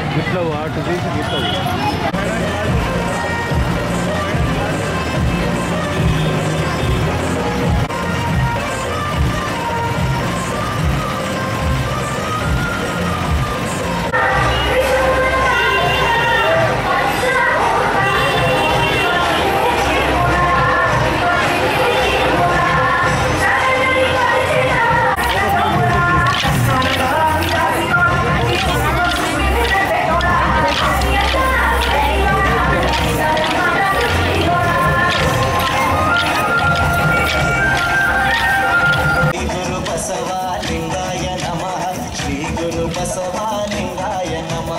గిట్ల అటు తీసి గిట్ల శ్రీ గురు బసవాలింగాయ నమ శ్రీ గురు బసవాలింగాయ నమ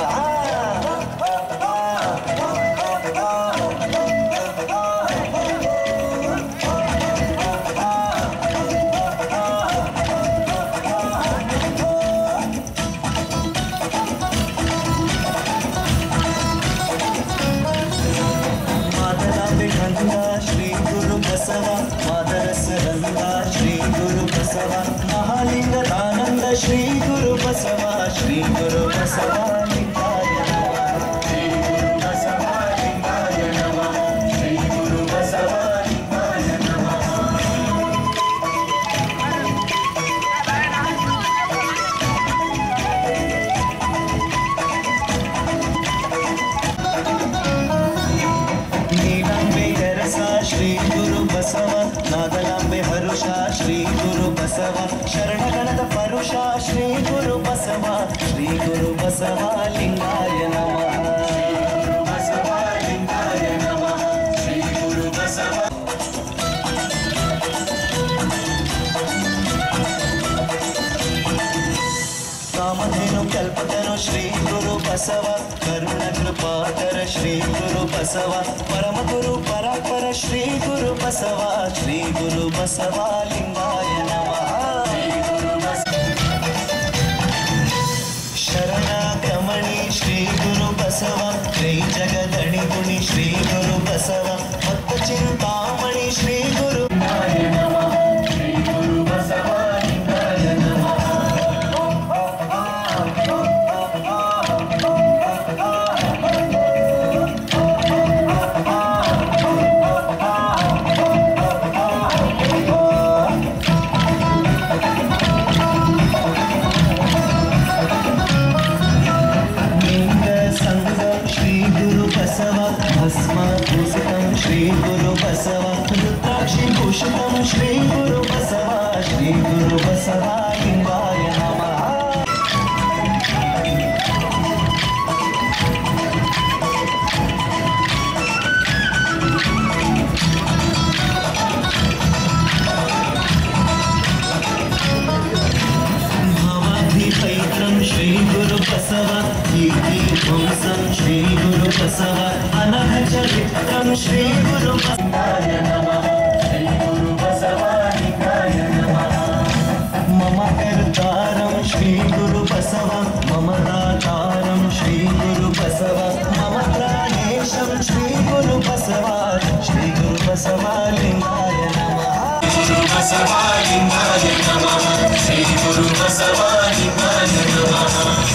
మాదరాంబೆ ಗಂಗಾ ಶ್ರೀ ಗುರು ಬಸವ ಮಾದರಸ ರಂಗ ಶ್ರೀ ಗುರು ಬಸವ ಮಹಾಲಿಂಗದಾನಂದ ಶ್ರೀ ಗುರು ಬಸವ ಶ್ರೀ ಗುರು ಬಸವ ಲಿಂಗಾಯ ನಮಃ. ಶ್ರೀ ಗುರು ಬಸವ ಲಿಂಗಾಯ ನಮಃ. ಶ್ರೀ ಗುರು ಬಸವ ಲಿಂಗಾಯ ನಮಃ. ನೀಲಾಂಬೆ ಎರಸ ಶ್ರೀ ಗುರು ಬಸವ ನಾಗಲಾಂಬೆ ಹರುಷ ಶ್ರೀ ಗುರು ಬಸವ ಶರಣಗಣದ ಪರುಷ ಶ್ರೀ ಗುರು ಬಸವ ಶ್ರೀ ಗುರು ಬಸವ ಲಿಂಗಾಯ ನಮಃ ಬಸವ ಲಿಂಗಾಯ ನಮಃ ಶ್ರೀ ಗುರು ಬಸವ ಕಾಮಧೇನು ಕಲ್ಪತರು ಶ್ರೀ ಗುರು ಬಸವ ಕರುಣ ಕೃಪಾಕರ ಶ್ರೀ ಗುರು ಬಸವ ಪರಮ ಗುರು ಪರಾಪರ ಶ್ರೀ ಗುರು ಬಸವ ಶ್ರೀ ಗುರು ಬಸವ ಲಿಂಗಾಯ ನಮಃ ಶರಣಾಗಮಣಿ ಶ್ರೀ ಗುರು ಬಸವ ಜೈ ಜಗದಣಿ ಗುಣಿ ಶ್ರೀ ಗುರು ಬಸವ ಭಕ್ತ ಚಿಂತಾಮಣಿ ಶ್ರೀ ಗುರು ನಮಃ ಶ್ರೀ ಗುರು ಬಸವ ಲಿಂಗಾಯ ನಮಃ లింగ సంగం శ్రీ గురు బసవ భస్మ భూషితం శ్రీ గురు బసవ రుద్రాక్షి భూషితం శ్రీ గురు బసవ శ్రీ గురు బసవ లింగాయ నమః भवाधिपैत्रं श्रीगुरुबसव कीर्तिध्वंसं श्रीगुरुबसव अनघचरित्रं श्रीगुरुबसवाय नमः श्रीगुरुबसवालिकाय नमः मम कर्तारं श्रीगुरुबसव मम दातारं श्रीगुरुबसव मम प्राणेशं श्रीगुरुबसव श्रीगुरुबसवालिङ्गाय नमः गुरुबसवालिङ्गाय नमः श्रीगुरुबसवालिङ्गाय नमः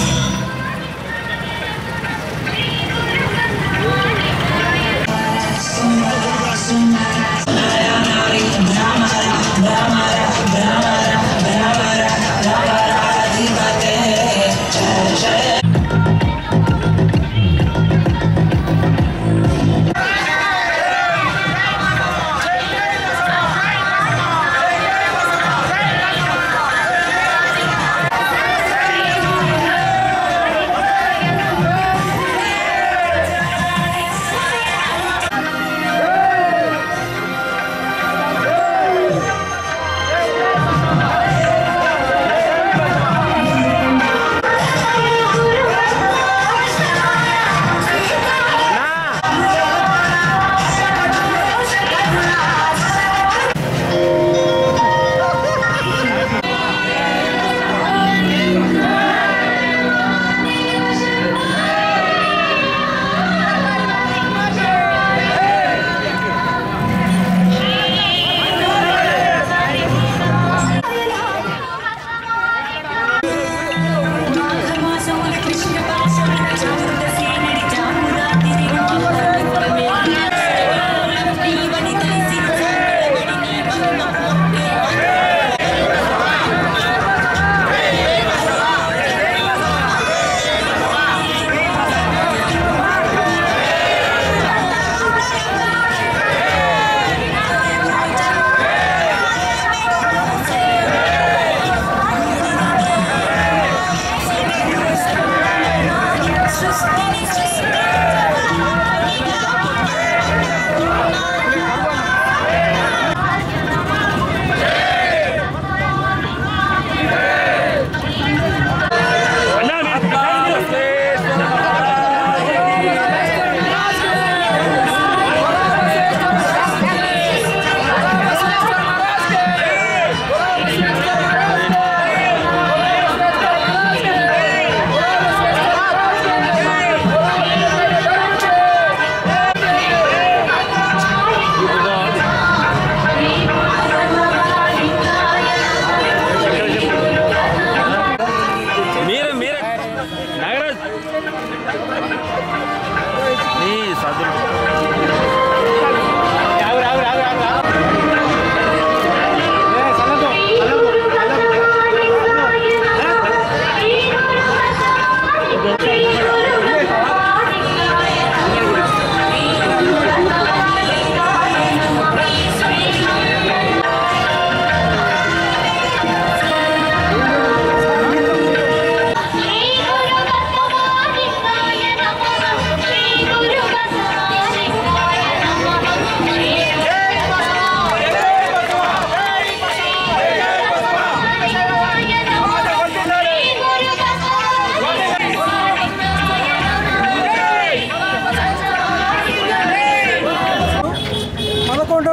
శ్రీ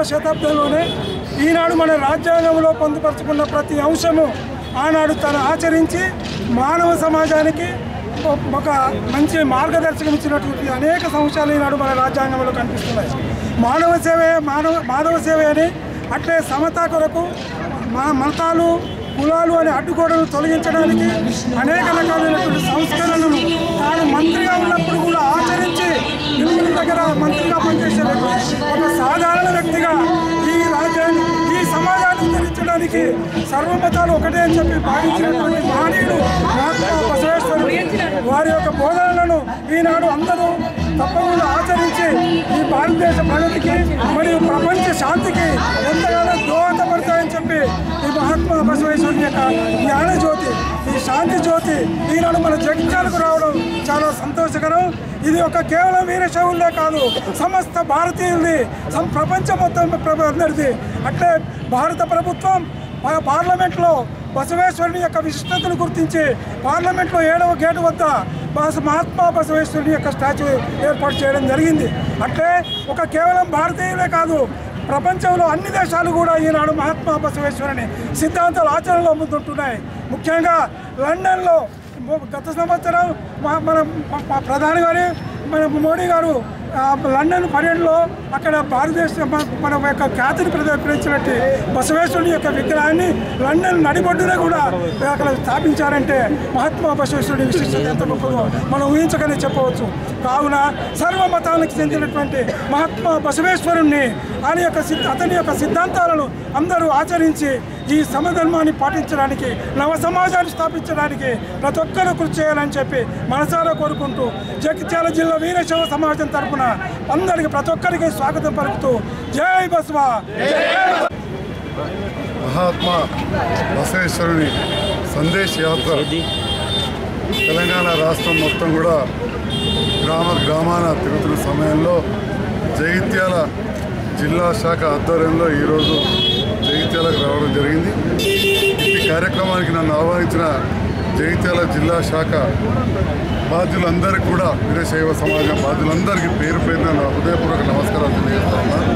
శతాబ్దంలోనే ఈనాడు మన రాజ్యాంగంలో పొందుపరుచుకున్న ప్రతి అంశము ఆనాడు తను ఆచరించి మానవ సమాజానికి ఒ- ఒక మంచి మార్గదర్శకం ఇచ్చినటువంటి అనేక సంవత్సరాలు ఈనాడు మన రాజ్యాంగంలో కనిపిస్తున్నాయి మానవ సేవే మానవ మానవ సేవే అని అట్లే సమతా కొరకు మా మతాలు కులాలు అనే అడ్డుగోడలు తొలగించడానికి అనేక రకాలైనటువంటి సంస్కరణలను తాను మంత్రిగా ఉన్నప్పుడు కూడా ఆచరించి నిలువురి దగ్గర మంత్రిగా పనిచేసే వ్యక్తి ఒక సాధారణ వ్యక్తిగా ఈ రాజ్యాన్ని ఈ సమాజాన్ని ఉద్ధరించడానికి సర్వమతాలు ఒకటే అని చెప్పి భావించినటువంటి మహనీయుడు మహాత్మా బసవేశ్వరుడు వారి యొక్క బోధనలను ఈనాడు అందరూ తప్పకుండా ఆచరించి ఈ భారతదేశ ప్రగతికి మరియు ప్రపంచ శాంతికి ఎంతగానో దోహదపడతాయని చెప్పి ఈ మహాత్మా బసవేశ్వరుని యొక్క జ్ఞాన జ్యోతి ఈ శాంతి జ్యోతి ఈనాడు మన జగిత్యాలకు రావడం చాలా సంతోషకరం ఇది ఒక కేవలం వీరశైవులే కాదు సమస్త భారతీయుల్ని సం- ప్రపంచం మొత్తం ప్రభ- అందరిది అట్లే భారత ప్రభుత్వం పా- పార్లమెంట్లో బసవేశ్వరుని యొక్క విశిష్టతను గుర్తించి పార్లమెంట్లో ఏడవ గేటు వద్ద బస మహాత్మా బసవేశ్వరుని యొక్క స్టాచ్యూ ఏర్పాటు చేయడం జరిగింది అట్లే ఒక కేవలం భారతీయులే కాదు ప్రపంచంలో అన్ని దేశాలు కూడా ఈనాడు మహాత్మా బసవేశ్వరుని సిద్ధాంతాలు ఆచరణలో ముందుంటున్నాయి ముఖ్యంగా లండన్లో గత సంవత్సరం మా- మన మా- మా ప్రధాని గారు మన మోడీ గారు ఆ, లండన్ పర్యటనలో అక్కడ భారతదేశ మన- మన యొక్క ఖ్యాతిని ప్రదర్శించినట్టు బసవేశ్వరుని యొక్క విగ్రహాన్ని లండన్ నడిబొడ్డున కూడా అక్కడ స్థాపించారంటే మహాత్మా బసవేశ్వరుడి విశిష్టత ఎంత గొప్పదో మనం ఊహించకనే చెప్పవచ్చు కావున సర్వ మతాలకు చెందినటువంటి మహాత్మా బసవేశ్వరుణ్ణి ఆయన యొక్క సిద్ధ అతని యొక్క సిద్ధాంతాలను అందరూ ఆచరించి ఈ సమధర్మాన్ని పాటించడానికి నవ సమాజాన్ని స్థాపించడానికి ప్రతి ఒక్కరూ కృషి చేయాలని చెప్పి మనసారా కోరుకుంటూ జగిత్యాల జిల్లా వీరశైవ సమాజం తరపున అందరికి ప్రతి ఒక్కరికి స్వాగతం పలుకుతూ జై బస్వా మహాత్మా బసవేశ్వరుని సందేశ యాత్ర తెలంగాణ రాష్ట్రం మొత్తం కూడా గ్రామ గ్రామాన తిరుగుతున్న సమయంలో జగిత్యాల జిల్లా శాఖ ఆధ్వర్యంలో ఈరోజు జగిత్యాలకు రావడం జరిగింది ఈ కార్యక్రమానికి నన్ను ఆహ్వానించిన జగిత్యాల జిల్లా శాఖ బాధ్యులందరికీ కూడా వీరశైవ సమాజం బాధ్యులందరికీ పేరు పేరున నా హృదయపూర్వక నమస్కారాలు తెలియజేస్తున్నాను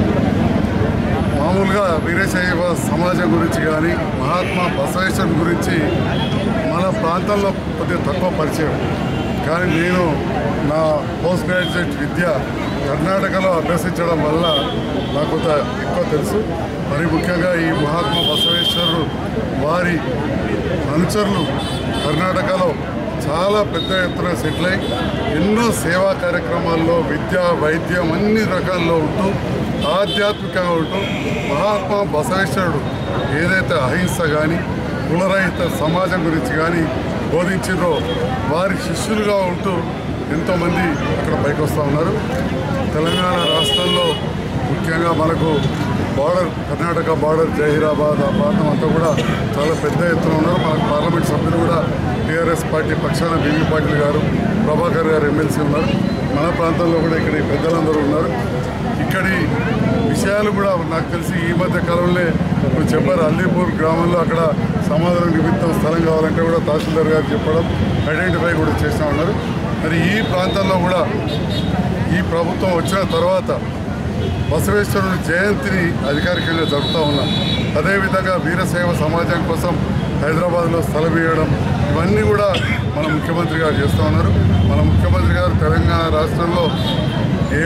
మామూలుగా వీరశైవ సమాజం గురించి కానీ మహాత్మా బసవేశ్వర్ గురించి మన ప్రాంతంలో కొద్దిగా తక్కువ పరిచయం కానీ నేను నా పోస్ట్ గ్రాడ్యుయేట్ విద్య కర్ణాటకలో అభ్యసించడం వల్ల నాకు కొంత ఎక్కువ తెలుసు మరి ముఖ్యంగా ఈ మహాత్మా బసవేశ్వరుడు వారి అనుచరులు కర్ణాటకలో చాలా పెద్ద ఎత్తున సెటిల్ అయి ఎన్నో సేవా కార్యక్రమాల్లో విద్య వైద్యం అన్ని రకాల్లో ఉంటూ ఆధ్యాత్మికంగా ఉంటూ మహాత్మా బసవేశ్వరుడు ఏదైతే అహింస కానీ కులరహిత సమాజం గురించి కానీ బోధించిందో వారి శిష్యులుగా ఉంటూ ఎంతోమంది అక్కడ పైకి వస్తూ ఉన్నారు తెలంగాణ రాష్ట్రంలో ముఖ్యంగా మనకు బార్డర్ కర్ణాటక బార్డర్ జహీరాబాద్ ఆ ప్రాంతం అంతా కూడా చాలా పెద్ద ఎత్తున ఉన్నారు మనకు పార్లమెంట్ సభ్యులు కూడా టీఆర్ఎస్ పార్టీ పక్షాన బీవీ పాటిల్ గారు ప్రభాకర్ గారు ఎమ్మెల్సీ ఉన్నారు మన ప్రాంతంలో కూడా ఇక్కడ ఈ పెద్దలందరూ ఉన్నారు ఇక్కడి విషయాలు కూడా నాకు తెలిసి ఈ మధ్య కాలంలో ఇప్పుడు చెప్పారు అల్లీపూర్ గ్రామంలో అక్కడ సమాధానం నిమిత్తం స్థలం కావాలంటే కూడా తహసీల్దార్ గారు చెప్పడం ఐడెంటిఫై కూడా చేస్తూ ఉన్నారు మరి ఈ ప్రాంతంలో కూడా ఈ ప్రభుత్వం వచ్చిన తర్వాత బసవేశ్వరుని జయంతిని అధికారికంగా జరుపుతూ ఉన్నాం అదేవిధంగా వీరశైవ సమాజం కోసం హైదరాబాద్లో స్థలం ఇవ్వడం ఇవన్నీ కూడా మన ముఖ్యమంత్రి గారు చేస్తూ ఉన్నారు మన ముఖ్యమంత్రి గారు తెలంగాణ రాష్ట్రంలో ఏ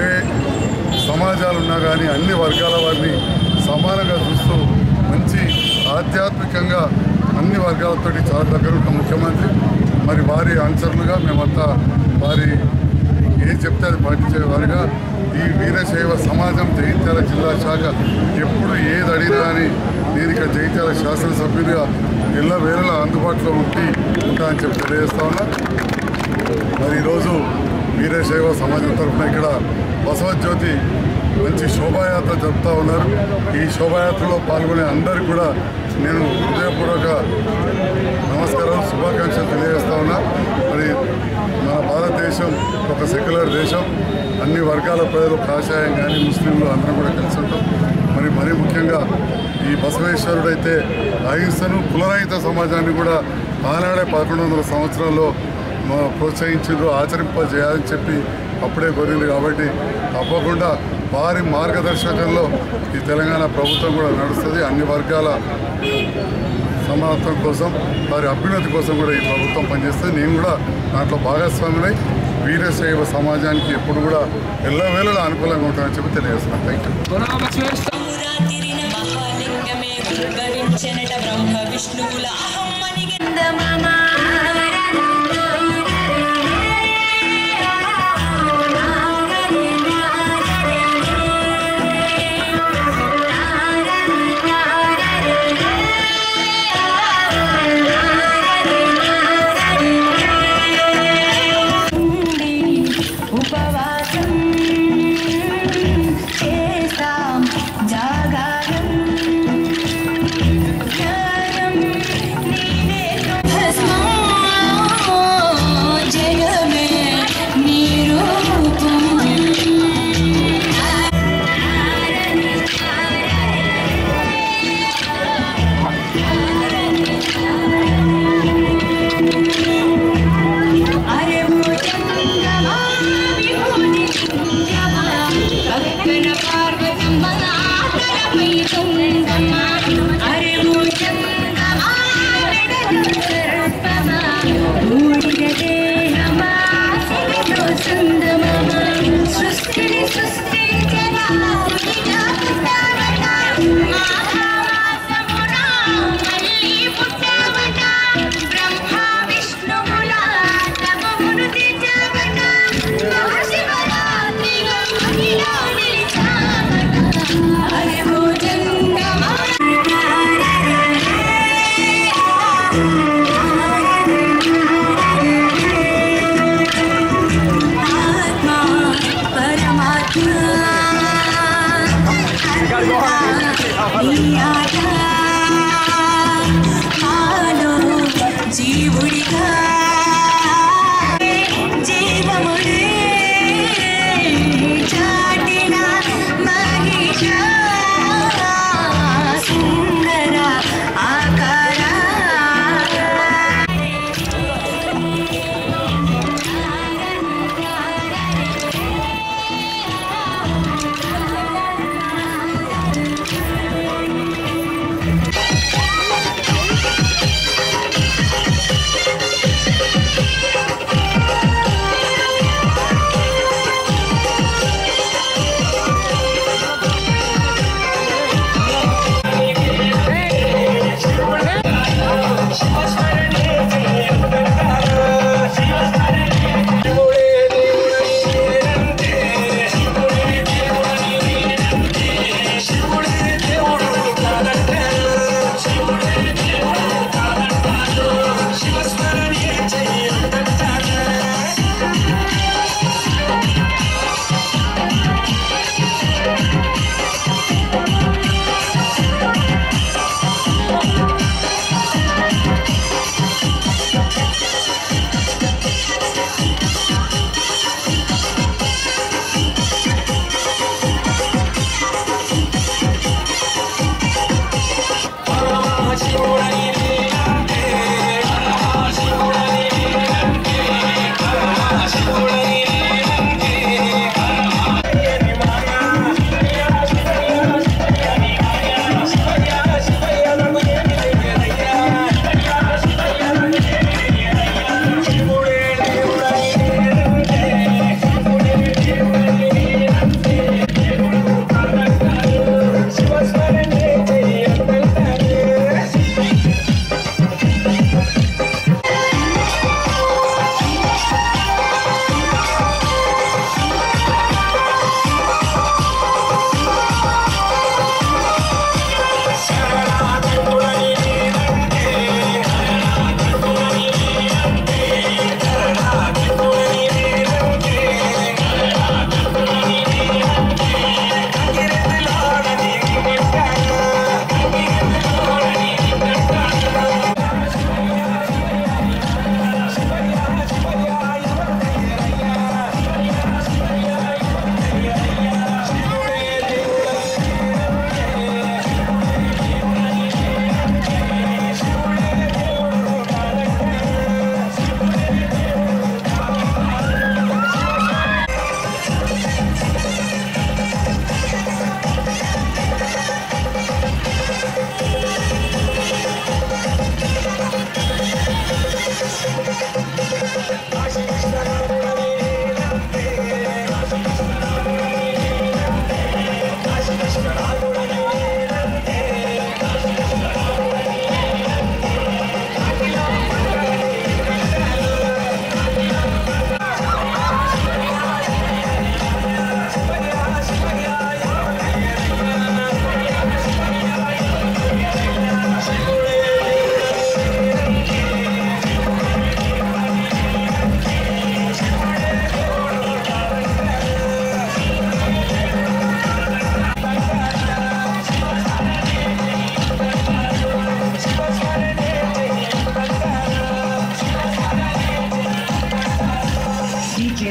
సమాజాలు ఉన్నా కానీ అన్ని వర్గాల వారిని సమానంగా చూస్తూ మంచి ఆధ్యాత్మికంగా అన్ని వర్గాలతోటి చాలా దగ్గర ఉన్న ముఖ్యమంత్రి మరి వారి అనుచరులుగా మేమంతా వారి ఏం చెప్తే అది పాటించే వారిగా ఈ వీరశైవ సమాజం జగిత్యాల జిల్లా శాఖ ఎప్పుడు ఏది అడిగినా కానీ నేను ఇక్కడ జగిత్యాల శాసనసభ్యుడిగా ఎల్ల వేళలా అందుబాటులో ఉండి ఉంటా అని చెప్పి తెలియజేస్తా ఉన్నా మరి ఈరోజు వీరశైవ సమాజం తరఫున ఇక్కడ బసవజ్యోతి మంచి శోభాయాత్ర జరుపుతూ ఉన్నారు ఈ శోభాయాత్రలో పాల్గొనే అందరికీ కూడా నేను హృదయపూర్వక నమస్కారం శుభాకాంక్షలు తెలియజేస్తా ఉన్నా మరి మన భారతదేశం ఒక సెక్యులర్ దేశం అన్ని వర్గాల ప్రజలు కాషాయం కానీ ముస్లింలు అందరూ కూడా కలిసి ఉంటాం మరి మరీ ముఖ్యంగా ఈ బసవేశ్వరుడు అయితే అహింసను కులరహిత సమాజాన్ని కూడా ఆనాడే పదకొండు వందల సంవత్సరాల్లో మా ప్రోత్సహించారు ఆచరింపజేయాలని చెప్పి అప్పుడే కోరింది కాబట్టి తప్పకుండా వారి మార్గదర్శకంలో ఈ తెలంగాణ ప్రభుత్వం కూడా నడుస్తుంది అన్ని వర్గాల సమానత్వం కోసం వారి అభ్యున్నతి కోసం కూడా ఈ ప్రభుత్వం పనిచేస్తుంది నేను కూడా దాంట్లో భాగస్వామినై వీరశైవ సమాజానికి ఎప్పుడు కూడా ఎల్లవేళలా అనుకూలంగా ఉంటానని చెప్పి తెలియజేస్తున్నాను థ్యాంక్ యూ పురాతిరిన మహాలింగమే ఉద్భవించెనట బ్రహ్మ విష్ణువుల అహమ్మనిగ ఉపవాసం చేస్తాం జాగారం జ్ఞానం నీవే భస్మం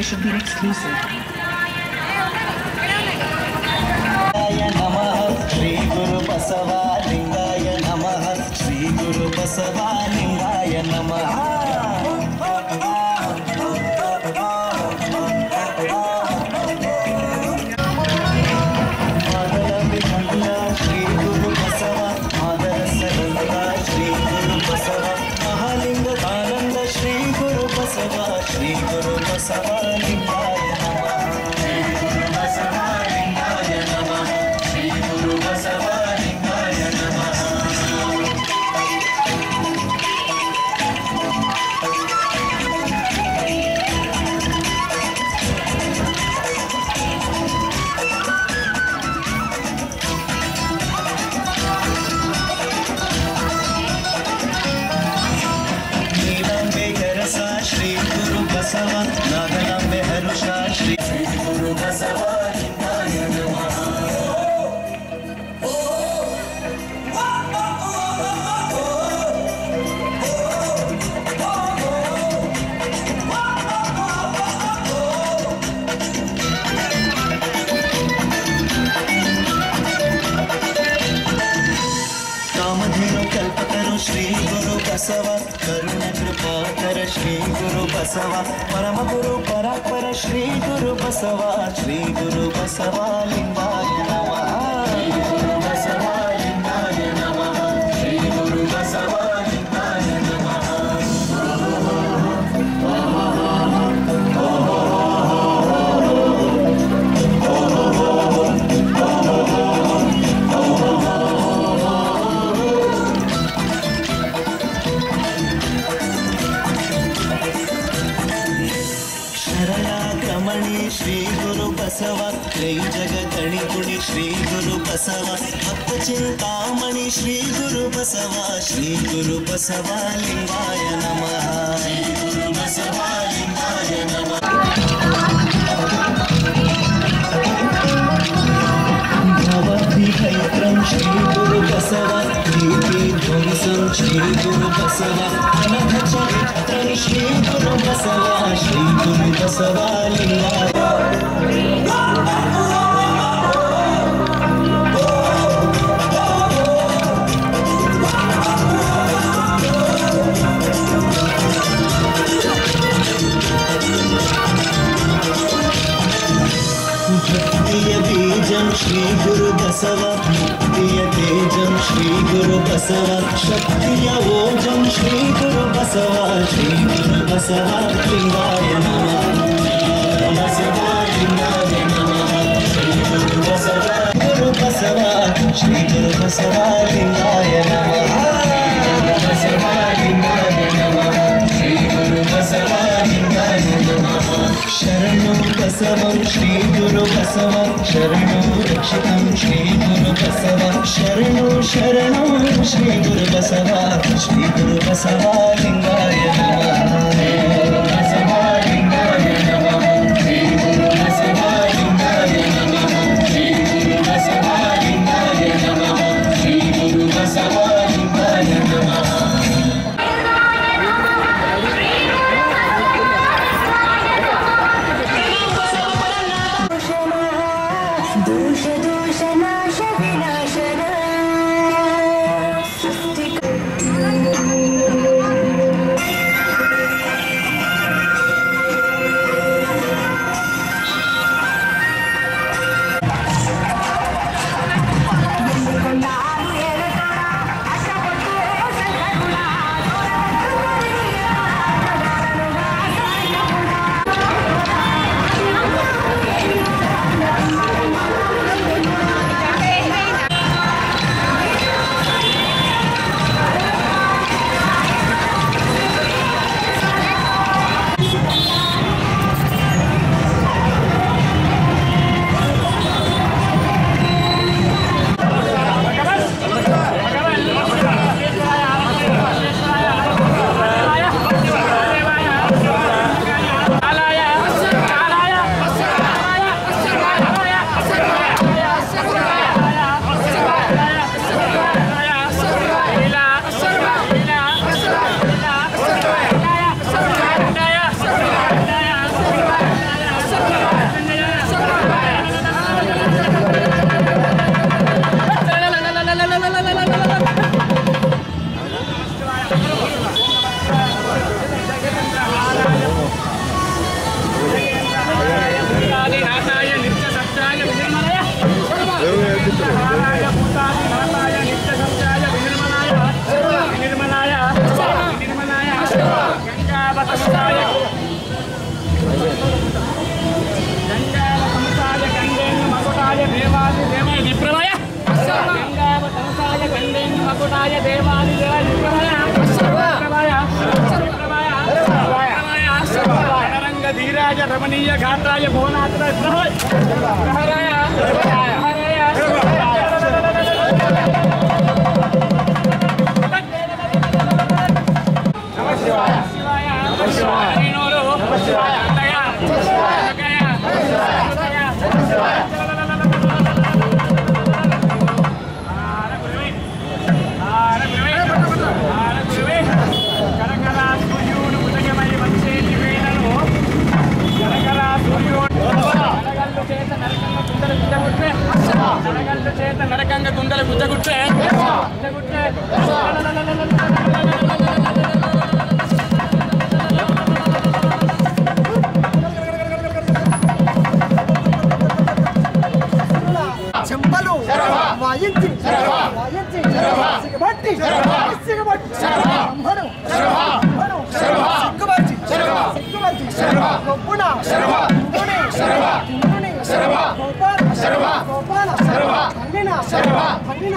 There should be an exclusive. లింగాయ నమః శ్రీ గురు బసవాలింగాయ నమః శ్రీ గురు బసవాలింగాయ నమః మాదల విఠల శ్రీ గురు బసవ మాదర సరంగ శ్రీ గురు బసవ మహాలింగ ఆనంద శ్రీ గురు బసవ శ్రీ గురు బసవాలింగాయ నమః శ్రీ గురు బసవాలింగాయ నమః శ్రీ గురు బసవాలింగాయ నమః ನೀಲಾಂಬೆ ಗರಸ ಶ್ರೀ ಗುರು ಬಸವ ನಾಗಲಾಂಬೆ ಹರುಷ ಶ್ರೀ ಶ್ರೀ ಗುರು ಬಸವ ಲಿಂಗಾಯ ನಮಃ ಕಾಮಧೇನು ಕಲ್ಪತರು ಶ್ರೀ ಗುರು ಬಸವ ಕರುಣ ಕೃಪಾಕರ ಶ್ರೀ ಗುರು ಬಸವ ಪರಮ ಗುರು ಪರಾಪರ ಶ್ರೀ ಗುರು ಬಸವ ಶ್ರೀ ಗುರು ಬಸವ ಲಿಂಗಾಯ ನಮಃ ಶ್ರೀ ಗುರು ಬಸವ ಲಿಂಗಾಯ ನಮಃ ಶ್ರೀ ಗುರು ಬಸವ ಲಿಂಗಾಯ ನಮಃ ಶರಣಾಕ್ರಮಣಿ ಶ್ರೀ ಗುರು ಬಸವ ತ್ರೈ ಜಗ ಗಣಿಗುಣಿ ಶ್ರೀ ಗುರು ಬಸವ ಭಕ್ತ ಚಿಂತಾಮಣಿ ಶ್ರೀ ಗುರು ಬಸವ ಶ್ರೀ ಗುರು ಬಸವ ಲಿಂಗಾಯ ನಮಃ ಶ್ರೀ ಗುರು ಬಸವ ಲಿಂಗಾಯ ನಮಃ ಭವದ್ವಿಹೈತ್ರಂ ಶ್ರೀ ಗುರು ಬಸವ ಪ್ರೀತಿ ಧ್ವಂಸಂ ಶ್ರೀ ಗುರು ಬಸವ ಅನಘ ಚರಿತ್ರಂ ಶ್ರೀ ಗುರು ಬಸವ ಶ್ರೀ ಗುರು ಬಸವ ಲಿಂಗಾಯ ಭಕ್ತಿಯ ಬೀಜಂ ಶ್ರೀ ಗುರು ಬಸವ ಮುಕ್ತಿಯ ತೇಜಂ ಶ್ರೀ ಗುರು ಬಸವ ಶಕ್ತಿಯ ಓಜಂ ಶ್ರೀ ಗುರು ಬಸವ ಶ್ರೀ ಗುರು ಬಸವ ಲಿಂಗಾಯ ನಮಃ ಬಸವ ಲಿಂಗಾಯ ನಮಃ ಶ್ರೀ ಗುರು ಬಸವ ಗುರು ಬಸವ ಶ್ರೀ ಗುರು ಬಸವ ಲಿಂಗಾಯ ನಮಃ ಬಸವ ಲಿಂಗಾಯ ನಮಃ ಶ್ರೀ ಗುರು ಬಸವ ಲಿಂಗಾಯ ನಮಃ ಶರಣು ಬಸವಂ ಶ್ರೀ ಗುರು ಬಸವ ಶರಣು ರಕ್ಷಿತಂ ಶ್ರೀ ಗುರು ಬಸವ ಶರಣು ಶರಣು ಶ್ರೀ ಗುರು ಬಸವ ಶ್ರೀ ಗುರು ಬಸವ ಲಿಂಗಾಯ ನಮಃ ಬಸವ ಲಿಂಗಾಯ ನಮಃ ಶ್ರೀ ಗುರು ಬಸವ ಲಿಂಗಾಯ ನಮಃ ಶ್ರೀ ಗುರು ಬಸವ ಲಿಂಗಾಯ ನಮಃ ಶ್ರೀ ಗುರು ಬಸವ ಲಿಂಗಾಯ ನಮಃ दोष दोष नाश विनाशन దేవాది దేవాయ విప్రమయ గంగావతంసాయ గండేన్ మకుటాయ దేవాది దేవాయ విప్రమయ విప్రమయ విప్రమయ విప్రమయ రణరంగ ధీరాయ రమణీయ ఘాతాయ భువనాథ గ్రహాయ గ్రహరాయ గ్రహరాయ శివాయ నమ శివాయ హరినోరు నమ శివాయ అంతయ అంతయ అంతయ చేత నరకంగా గుండెలు గుద్దగుట్టే గుద్దగుట్టే చెంపలు వాయించి వాయించి సిగబట్టి సిగబట్టి బ్రహ్మను బ్రహ్మను సిగ్గుబట్టి సిగ్గుబట్టి గొప్పున ఇంద్రుని ఇంద్రుని గోపాల గోపాల పండిన పండిన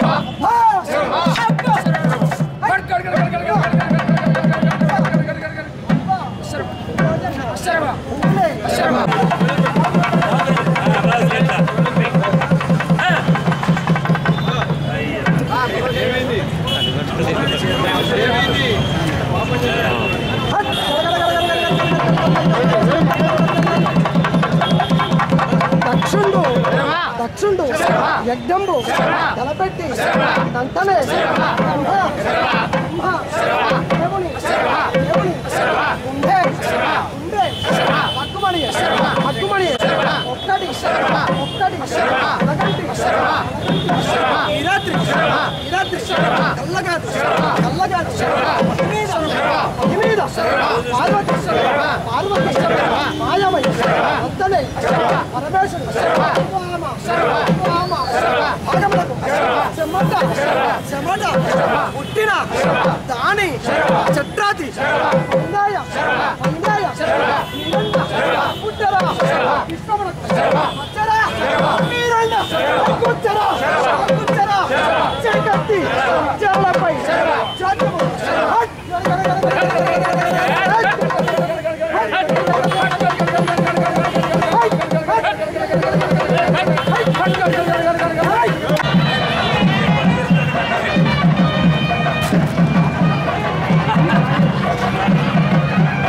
దక్షుండు దక్షుండు యజ్ఞంబు తలపెట్టి దంతనే బ్రహ్మ బ్రహ్మ దేవుని దేవుని ఉండే ఉండే పక్కుమణి పక్కుమణి ఒక్కటి ఒక్కటి అలగంటి ఈ రాత్రి ఈ రాత్రి కల్లగాదు కల్లగాదు మీద మీద పార్వతి పార్వతి మాయమయ్య వద్దనే పరమేశ్వరుడు రామ రామ భాగములకు చెమ్మట చెమట పుట్టిన దాని చట్రాతి పందాయ పందాయ మీరండ పుట్టరా విశ్వమునకు వచ్చరా మీరండ కూర్చరా కూర్చరా చీకట్టి చెవులపై జాతము ¡Ay,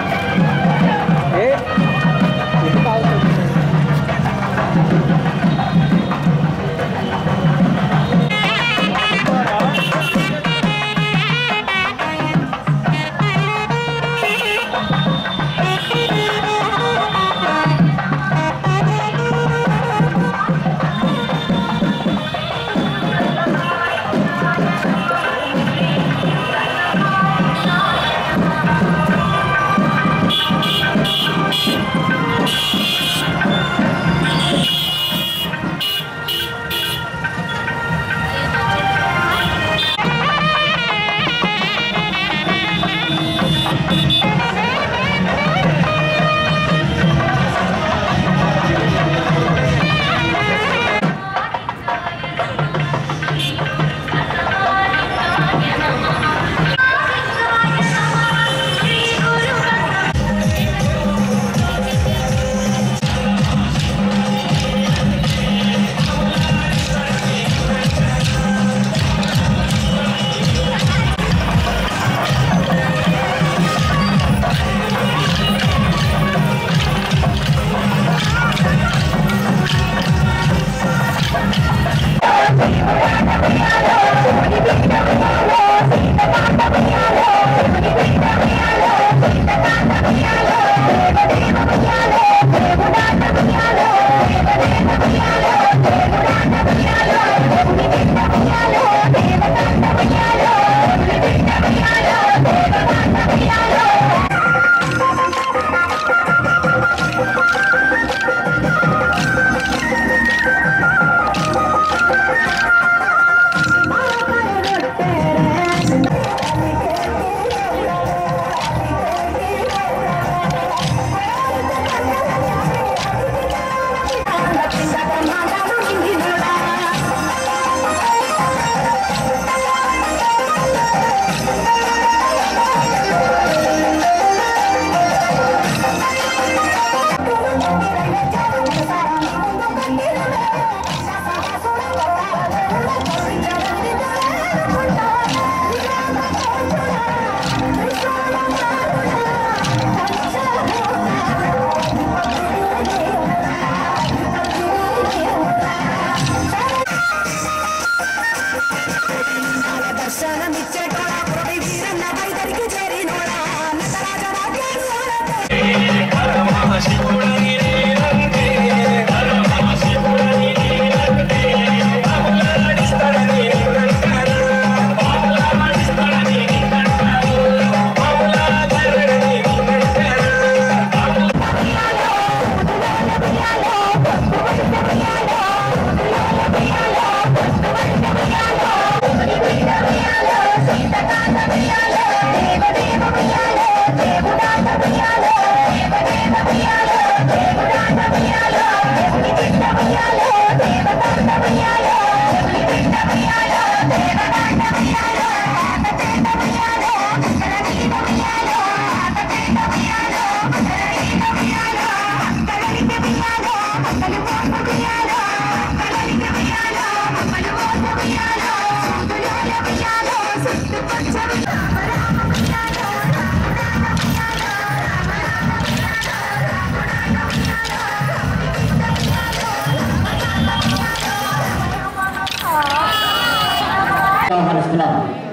ఆహ్వానిస్తున్నాం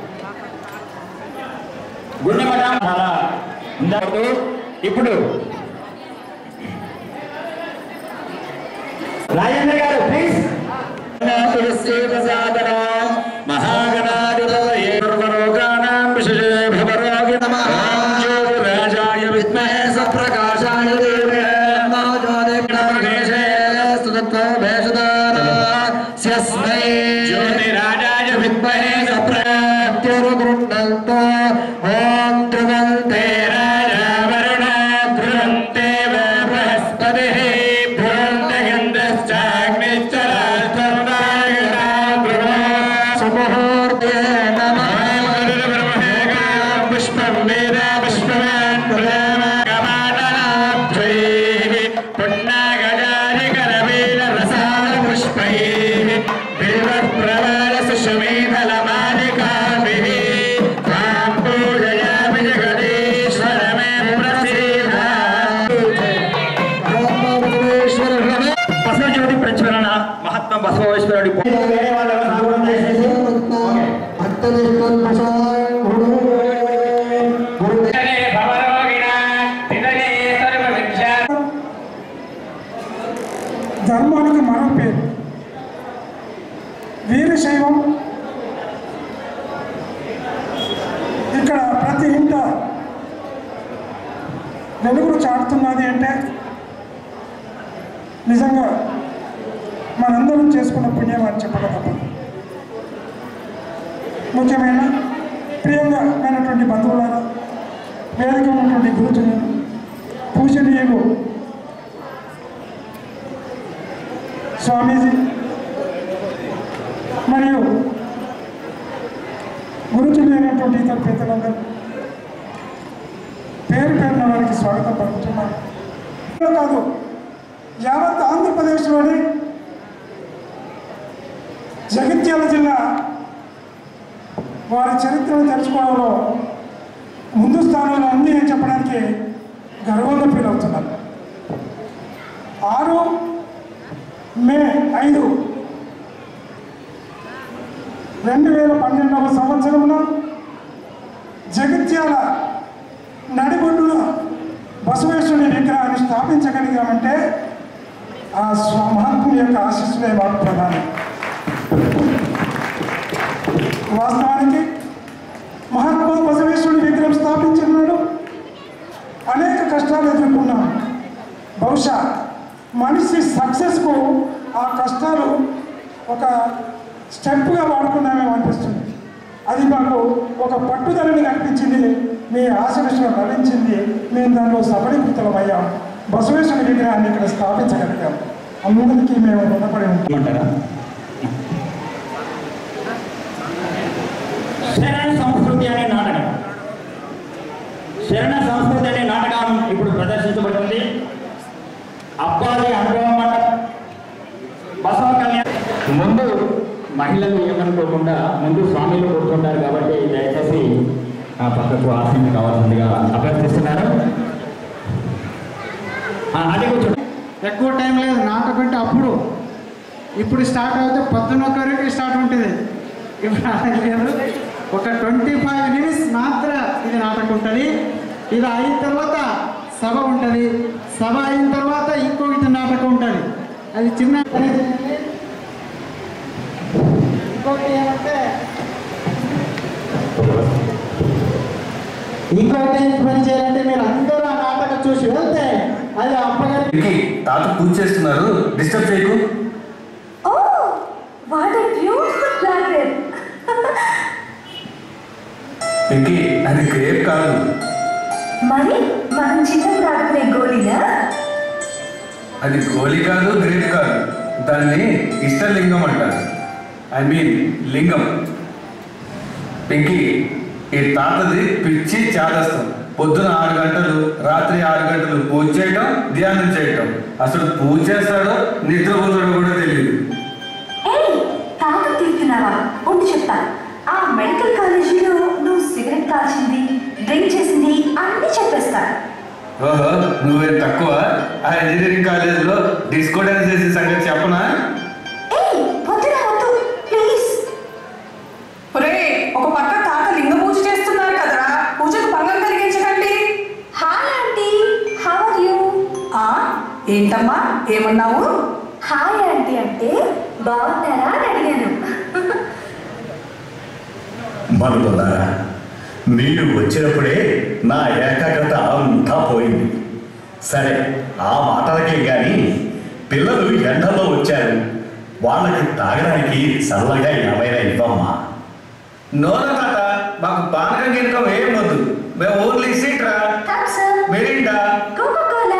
గుండెమఠం చాలా ఉందాడు ఇప్పుడు రాజేంద్ర గారు ప్లీజ్ రాజాయ విద్మహే సప్రకాశాయ స్మై జ్యోతిరాజాయ విద్మహే సప్రత్యురుగృహంతో ఓం ధ్రువంతే రాజా వరుణ ధ్రువంతే బృహస్పతి ధ్రువంతే గంధశ్చాగ్నిశ్చ సుముహూర్తే నమః పుష్పం వేద పుష్పవాన్ పుణ్యగజాధికరవీర రసాల పుష్పై బిల్వ ప్రవర సుషమేధలమాలికాభిః తాం పూజయామి జగదీశ్వరమే ప్రసీద బసవజ్యోతి ప్రచురణ మహాత్మా బసవేశ్వరుడి వేరే వాళ్ళు ఎవరు నామకరణం చేసేసి ధర్మానికి మరో పేరు వీరశైవం ఇక్కడ ప్రతి ఇంట వెలుగులు చాటుతున్నది అంటే నిజంగా మనందరం చేసుకున్న పుణ్యం అని చెప్పక తప్పదు ముఖ్యమైన ప్రియంగామైనటువంటి బంధువులారా వేదిక ఉన్నటువంటి గురుజనులు పూజనీయులు స్వామీజీ మరియు గురుతులైనటువంటి ఇతర పెద్దలందరూ పేరు పేరున వారికి స్వాగతం పలుకుతున్నాను ఇదే కాదు యావత్ ఆంధ్రప్రదేశ్లోని జగిత్యాల జిల్లా వారి చరిత్రను తెలుసుకోవడంలో ముందు స్థానంలో ఉంది అని చెప్పడానికి గర్వంగా ఫీల్ అవుతున్నారు ఆరు మే ఐదు రెండు వేల పన్నెండవ సంవత్సరంలో జగిత్యాల నడిబొడ్డున బసవేశ్వరుని విగ్రహాన్ని స్థాపించగలిగామంటే ఆ స్వ- మహాత్ముని యొక్క ఆశీస్సులే మాకు ప్రధానం వాస్తవానికి మహాత్మా బసవేశ్వరుని విగ్రహం స్థాపించినాడు అనేక కష్టాలు ఎదుర్కొన్నాం బహుశా మనిషి సక్సెస్కు ఆ కష్టాలు ఒక స్టెప్గా వాడుకున్నామేమో అనిపిస్తుంది అది మాకు ఒక పట్టుదలని కనిపించింది మీ ఆశీర్వచనం లభించింది మేము దానిలో సఫలీకృతమయ్యాం బసవేశ్వర విగ్రహాన్ని ఇక్కడ స్థాపించగలిగాం అందరికీ మేము రుణపడి ఉంటాం ఏమంటారా శరణ సంస్కృతి అనే నాటకం శరణ సంస్కృతి అనే నాటకం ఇప్పుడు ప్రదర్శించబడుతుంది అబ్బాయి అనుభవం మండపం బసవ కళ్యాణ్ ముందు మహిళలు ఏమనుకోకుండా ముందు స్వామిలు కూర్చుంటారు కాబట్టి దయచేసి ఆ పక్కకు ఆసీన కావాల్సిందిగా అభ్యర్థిస్తున్నారు ఆ, అది కూర్చోండి ఎక్కువ టైం లేదు నాటకం అంటే అప్పుడు ఇప్పుడు స్టార్ట్ అయితే పొద్దున్న ఒకరికి స్టార్ట్ ఉంటుంది ఇప్పుడు అలా లేదు ఒక ట్వంటీ ఫైవ్ మినిట్స్ మాత్రం ఇది నాటకం ఉంటుంది ఇది అయిన తర్వాత సభ ఉంటుంది సభ అయిన తర్వాత ఇంకొకటి నాటకం ఉంటుంది అది చిన్న ఇంకొకటి ఏమంటే ఇంకొకటి ఏం పని చేయాలంటే మీరు అందరూ ఆ నాటకం చూసి వెళ్తే అది అప్పగారి తాత పూజ చేస్తున్నారు డిస్టర్బ్ చేయకు oh what a beautiful planet Pinky అది గ్రేప్ కాదు మరి మనం చిన్నప్పుడు ఆడుకునే గోళీనా అది గోళీ కాదు గ్రేప్ కాదు దాన్ని ఇష్టలింగం అంటారు ఐ మీన్ లింగం పింకీ ఈ తాతది పిచ్చి చాదస్తం పొద్దున ఆరు గంటలు రాత్రి ఆరు గంటలు పూజ చేయటం ధ్యానం చేయటం అసలు పూజ చేస్తాడో నిద్రపోతాడో కూడా తెలియదు ఏయ్ తాత తీరుతున్నావా ఉండి చెప్తా ఆ మెడికల్ కాలేజీలో నువ్వు సిగరెట్ కాల్చింది డ్రింక్ చేసింది అన్నీ చెప్పేస్తా ఓహో నువ్వేం తక్కువ ఆ ఇంజనీరింగ్ కాలేజీలో డిస్కో డాన్స్ చేసే సంగతి చెప్పనా ఏయ్ వద్దురా వద్దు ప్లీజ్ ఒరే ఒక పక్క తాత లింగ పూజ చేస్తున్నారు కదరా పూజకు భంగం కలిగించకండి hi aunty how are you ఆ ఏంటమ్మా ఏమన్నావు హాయ్ ఆంటీ అంటే బాగున్నారా అని అడిగాను మనులారా మీరు వచ్చినప్పుడే నా ఏకాగ్రత అంతా పోయింది సరే ఆ మాటలకే గాని పిల్లలు ఎండలో వచ్చారు వాళ్ళకి తాగడానికి చల్లగా ఏమైనా ఇవ్వమ్మా నోరా తాత మాకు పానకం గినకం ఏం వద్దు మేము only Citra Thums Up Mirinda Coca Cola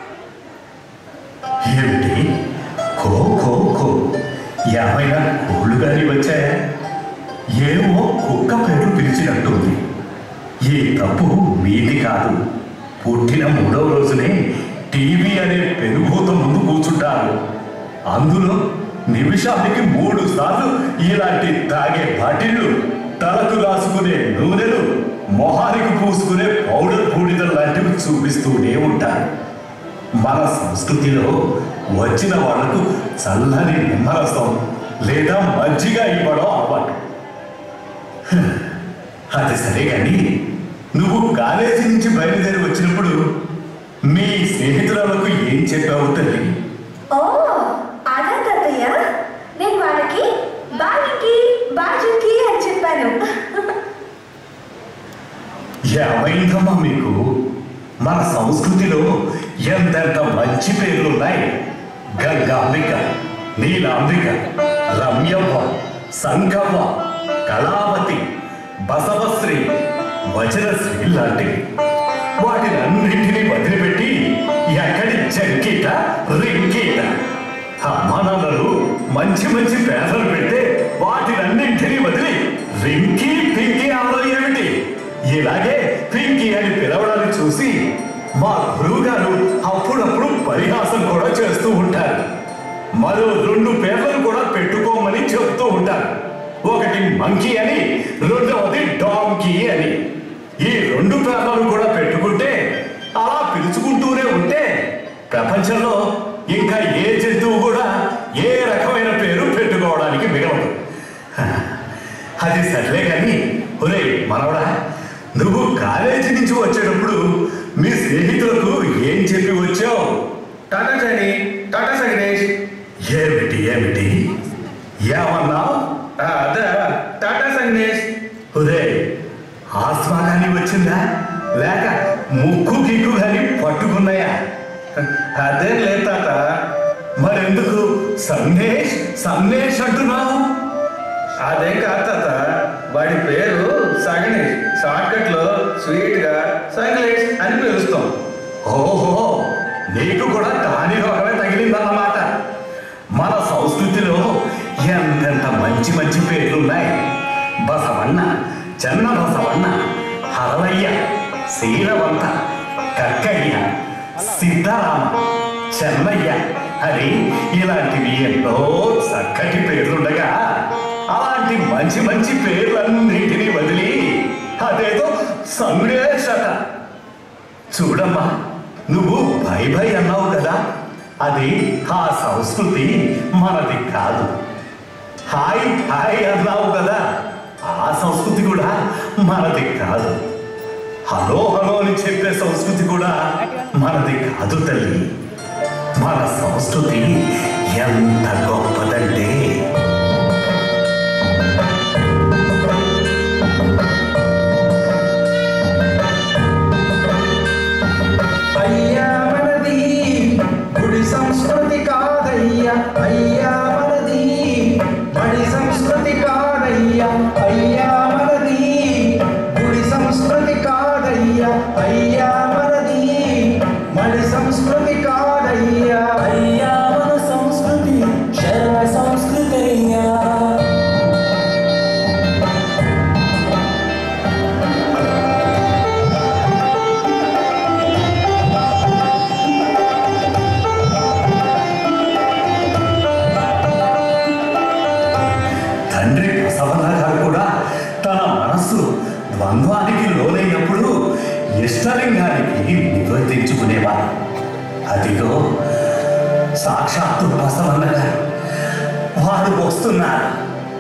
ఏమిటి కో కో కో ఏమైనా కోళ్ళు గాని వచ్చాయా ఏమో కుక్క పేరు పిలిచినట్టుంది ఈ తప్పు మీది కాదు పుట్టిన మూడవ రోజునే టీవీ అనే పెనుభూతం ముందు కూర్చుంటారు అందులో నిమిషానికి మూడు సార్లు ఇలాంటి తాగే బాటిళ్ళు తలకు రాసుకునే నూనెలు మొహానికి పూసుకునే పౌడర్ బూడిద లాంటివి చూపిస్తూనే ఉంటారు మన సంస్కృతిలో వచ్చిన వాళ్లకు చల్లని నిమ్మరసం లేదా మజ్జిగ ఇవ్వడం అలవాటు హ, అది సరే కానీ నువ్వు కాలేజీ నుంచి బయలుదేరి వచ్చినప్పుడు మీ స్నేహితురాలకు ఏం చెప్పావు తల్లి ఓ అదా తాతయ్య నేను వాళ్ళకి బాగికి బాజుకి అని చెప్పాను ఏమైందమ్మా మీకు మన సంస్కృతిలో ఎంతెంత మంచి పేర్లున్నాయి గంగాంబిక నీలాంబిక రమ్యవ్వ సంగవ్వ కళావతి బసవశ్రీ వచనశ్రీ లాంటివి వాటిని అన్నింటినీ వదిలిపెట్టి ఎక్కడి జంకీట రింకీట అమ్మానాన్నలు మంచి మంచి పేర్లు పెడితే వాటినన్నింటినీ వదిలి రింకీ పింకీ అనడం ఏమిటి ఇలాగే పింకీ అని పిలవడాన్ని చూసి మా గురువు గారు అప్పుడప్పుడు పరిహాసం కూడా చేస్తూ ఉంటారు మరో రెండు పేర్లను కూడా పెట్టుకోమని చెప్తూ ఉంటారు ఒకటి మంకీ అని రెండవది డాంకీ అని ఈ రెండు పేర్లను కూడా పెట్టుకుంటే అలా పిలుచుకుంటూనే ఉంటే ప్రపంచంలో ఇంకా ఏ జంతువు కూడా ఏ రకమైన పేరు పెట్టుకోవడానికి మిగలదు అది సర్లే కానీ ఒరే మనవడా నువ్వు కాలేజీ నుంచి వచ్చేటప్పుడు మీ స్నేహితులకు ఏం చెప్పి వచ్చావు టాటా చైని టాటా సగరేష్ ఏమిటి ఏమిటి ఏమన్నావు అదే టాటా సంగనేష్ ఒరే ఆస్మా కానీ వచ్చిందా లేక ముక్కు కిక్కు కానీ పట్టుకున్నాయా అదేం లేదు తాత మరెందుకు సందేశ్ సందేశ్ అంటున్నావు అదేం కాదు తాత వాడి పేరు సగనేష్ షార్ట్ కట్ లో స్వీట్ గా సంగలేష్ అని పిలుస్తాం ఓహో నీకు కూడా దాని రోగమే తగిలిందన్నమాట మన సంస్కృతిలో ఎంతెంత మంచి మంచి పేర్లున్నాయి బసవన్న చెన్న బసవన్న హరవయ్య శీలవంత కక్కయ్య సిద్ధరామ చెన్నయ్య అని ఇలాంటివి ఎన్నో చక్కటి పేర్లుండగా అలాంటి మంచి మంచి పేర్లన్నింటినీ వదిలి అదేదో సంగ్రేషట చూడమ్మా నువ్వు భై భై అన్నావు కదా అది ఆ సంస్కృతి మనది కాదు హాయ్ హాయ్ అన్నావు కదా ఆ సంస్కృతి కూడా మనది కాదు హలో హలో అని చెప్పే సంస్కృతి కూడా మనది కాదు తల్లి మన సంస్కృతి ఎంత గొప్పదంటే అయ్యా మనది గుడి సంస్కృతి కాదయ్యా అయ్యా మనది బడి సంస్కృతి కాదయ్యా అయ్యా మనది గుడి సంస్కృతి కాదయ్యా అయ్యా మనది మడి సంస్కృతి కాదయ్యా అయ్యా మన సంస్కృతి శరణ సంస్కృతి అయ్యా తండ్రి బసవన్న గారు కూడా తన మనస్సు ద్వంద్వానికి లోనైనప్పుడు ఇష్టలింగానికి నివేదించుకునేవారు అదిగో సాక్షాత్తు బసవన్న గారు వారు వస్తున్నారు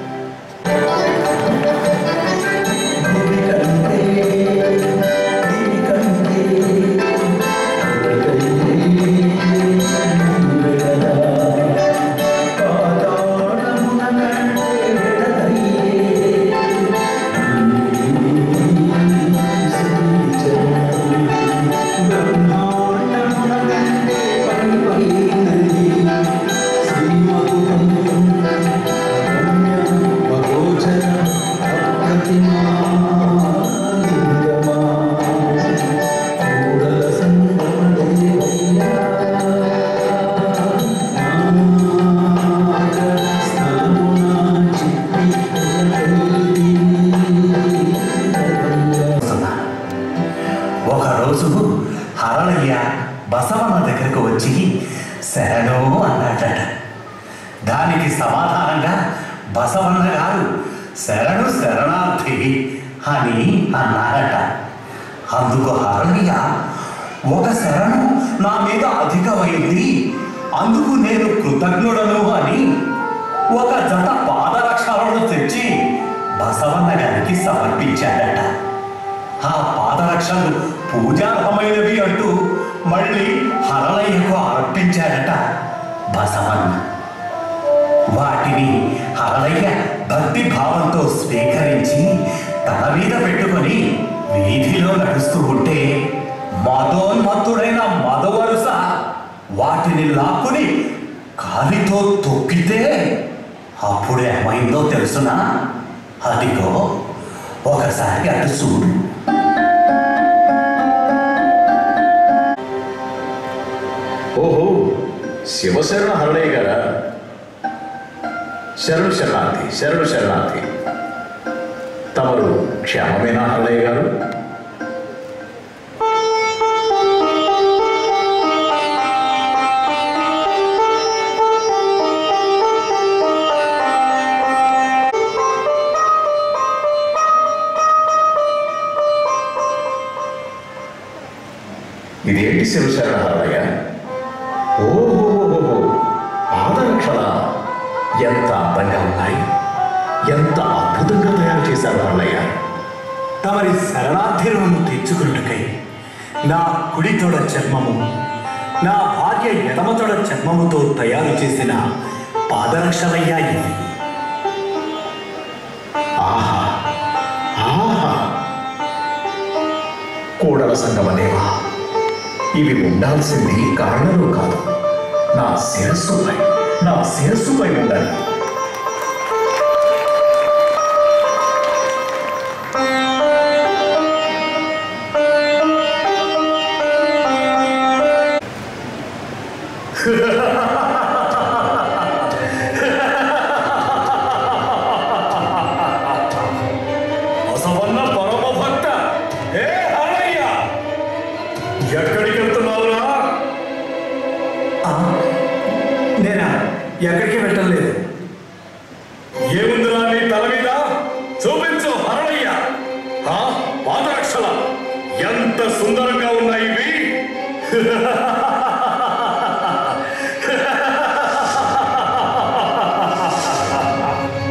ఒకరోజు హరళయ్య బసవన్న దగ్గరకు వచ్చి శరణు అన్నాడట దానికి సమాధానంగా బసవన్న గారు శరణు శరణార్థి అని అన్నాడట అందుకు హరళయ్య ఒక శరణు నా మీద అధికమైంది అందుకు నేను కృతజ్ఞుడను అని ఒక జత పాదరక్షలను తెచ్చి బసవన్న గారికి సమర్పించాడట ఆ పాదరక్షలు పూజార్హమైనవి అంటూ మళ్ళీ హరళయ్యకు అర్పించాడట బసవన్న వాటిని హరళయ్య భక్తి భావంతో స్వీకరించి తల మీద పెట్టుకొని వీధిలో నడుస్తూ ఉంటే మదోన్మత్తుడైన మదవరుస వాటిని లాక్కుని కాలితో తొక్కితే అప్పుడు ఏమైందో తెలుసునా అదిగో ఒకసారి అటు చూడు ఓహో శివశరణ హరళయ్య గారా శరణు శరణార్థి శరణు శరణార్థి తమరు క్షేమమేనా హరళయ్య గారు ఇదేంటి శివశరణ హరళయ్య ఓహో పాదరక్షణ ఎంత అందంగా ఉన్నాయి ఎంత అద్భుతంగా తయారు చేశారు అన్నయ్య తమరి శరణార్థిను తెచ్చుకున్నకై నా కుడి తొడ చర్మము నా భార్య ఎడమ తొడ చర్మముతో తయారు చేసిన పాదరక్షలయ్యా ఇవి ఆహా ఆహా కూడల సంగమదేవా ఇవి ఉండాల్సింది కారణంలో కాదు నా శిరస్సుపై నా శిరస్సుపై ఉండాలి బసవన్న పరమ భక్త ఏ హరయ్య ఎక్కడికి వెళ్తున్నావురా నేనా ఎక్కడికి వెళ్ళలేదు ఏముందిరా నీ తల మీద చూపించు హరయ్య ఆ పాదరక్షల ఎంత సుందరంగా ఉన్నాయి ఇవి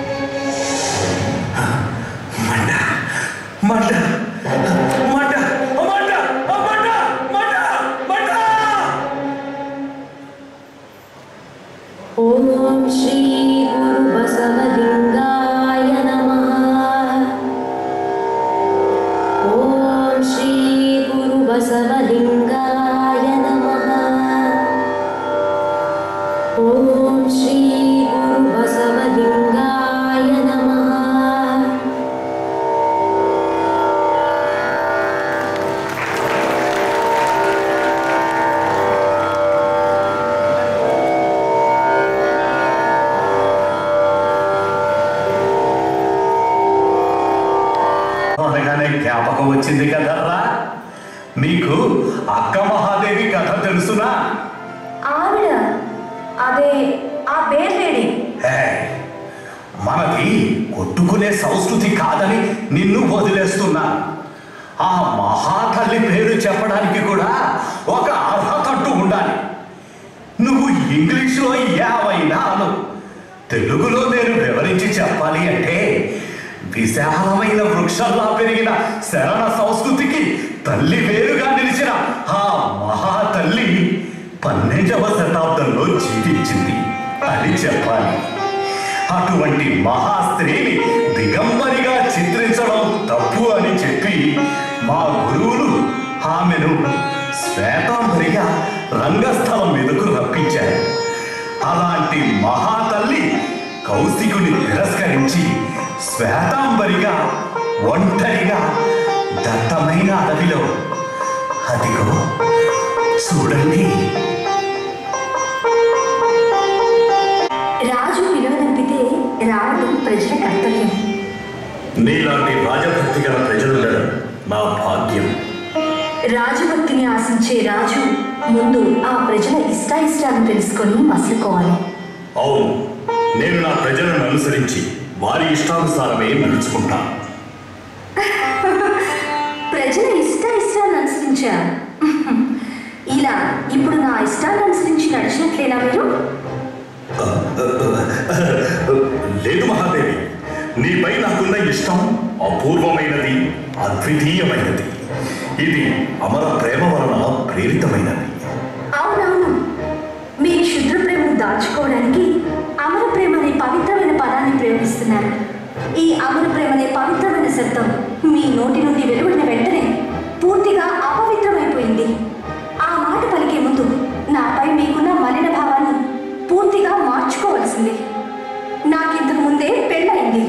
మంట మంట మంట శ్రీ గురు బసవలింగాయ నమః ఓం శ్రీ గురు బసవలింగాయ నమః ఓం శ్రీ గురు బసవలింగాయ నమః అనగానే జ్ఞాపకం వచ్చింది కదర్రా మీకు అక్క మహాదేవి కథ తెలుసునా ఆవిడ అదే ఆ బేర్లేడి హే, మనది కొట్టుకునే సంస్కృతి కాదని నిన్ను వదిలేస్తున్నా ఆ మహాతల్లి పేరు చెప్పడానికి కూడా ఒక అర్హత అంటూ ఉండాలి నువ్వు ఇంగ్లీష్లో ఏమైనా అను తెలుగులో నేను వివరించి చెప్పాలి అంటే విశాలమైన వృక్షంలా పెరిగిన శరణ సంస్కృతికి తల్లి వేరుగా నిలిచిన ఆ మహాతల్లి పన్నెండవ శతాబ్దంలో జీవించింది అని చెప్పాలి అటువంటి మహాస్త్రీని దిగంబరిగా చిత్రించడం తప్పు అని చెప్పి మా గురువులు ఆమెను శ్వేతాంబరిగా రంగస్థలం మీదకు రప్పించారు అలాంటి మహాతల్లి కౌశికుని తిరస్కరించి శ్వేతాంబరిగా ఒంటరిగా దట్టమైన అడవిలో అదిగో చూడండి రాజు విలువనంపితే రావడం ప్రజల కర్తవ్యం నీలాంటి రాజభక్తి గల ప్రజలుండడం నా భాగ్యం రాజభక్తిని ఆశించే రాజు ముందు ఆ ప్రజల ఇష్టాయిష్టాలను తెలుసుకొని మసులుకోవాలి అవును నేను నా ప్రజలను అనుసరించి వారి ఇష్టానుసారమే నడుచుకుంటా ప్రజల ఇష్ట ఇష్టాలను అనుసరించా ఇలా ఇప్పుడు నా ఇష్టాన్ని అనుసరించి నడిచినట్లేనా మీరు లేదు మహాదేవి నీపై నాకున్న ఇష్టం అపూర్వమైనది అద్వితీయమైనది ఇది అమర ప్రేమ వలన ప్రేరితమైనది అవునవును మీ క్షుద్ర ప్రేమను దాచుకోవడానికి అమర ప్రేమ అనే పవిత్రమైన పదాన్ని ప్రయోగిస్తున్నారు ఈ అమర ప్రేమ అనే పవిత్రమైన శబ్దం మీ నోటి నుండి వెలువడిన వెంటనే పూర్తిగా అపవిత్రమైపోయింది ఆ మాట పలికే ముందు నాపై మీకున్న మలిన భావాన్ని పూర్తిగా మార్చుకోవాల్సింది నాకింతకు ముందే పెళ్ళయింది